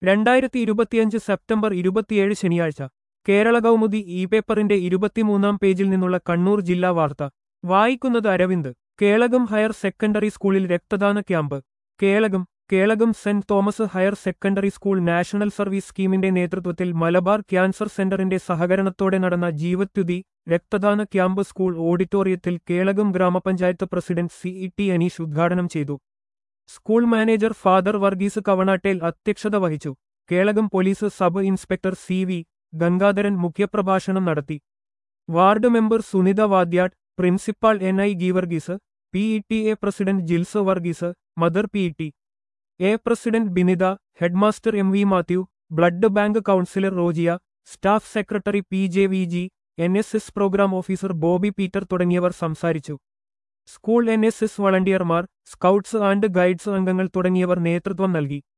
രണ്ടായിരത്തി ഇരുപത്തിയഞ്ച് സെപ്റ്റംബർ ഇരുപത്തിയേഴ് ശനിയാഴ്ച കേരള കൗമുദി ഇ പേപ്പറിന്റെ ഇരുപത്തിമൂന്നാം പേജിൽ നിന്നുള്ള കണ്ണൂർ ജില്ലാ വാർത്ത വായിക്കുന്നത് അരവിന്ദ് കേളകം ഹയർ സെക്കൻഡറി സ്കൂളിൽ രക്തദാന camp Kelakam Kelakam saint Thomas higher secondary school national service സ്കീമിന്റെ നേതൃത്വത്തിൽ മലബാർ ക്യാൻസർ സെന്ററിന്റെ സഹകരണത്തോടെ നടന്ന ജീവത്യുതി രക്തദാന ക്യാമ്പ് സ്കൂൾ ഓഡിറ്റോറിയത്തിൽ കേളകം ഗ്രാമപഞ്ചായത്ത് president C E T Aneesh ഉദ്ഘാടനം ചെയ്തു school manager father Varghese Kavanattel അധ്യക്ഷത വഹിച്ചു Kelakam police sub inspector C V Gangadharan മുഖ്യപ്രഭാഷണം നടത്തി ward member Sunitha Vadyatt principal N I Geevarghese P E T A president Jils Varghese mother P E T A president Binitha headmaster M V Mathew blood bank counsellor Rojiya staff secretary P J V G N S S programme officer Bobby Peter തുടങ്ങിയവർ സംസാരിച്ചു school N S S വളണ്ടിയർമാർ scouts and guides അംഗങ്ങൾ തുടങ്ങിയവർ നേതൃത്വം നൽകി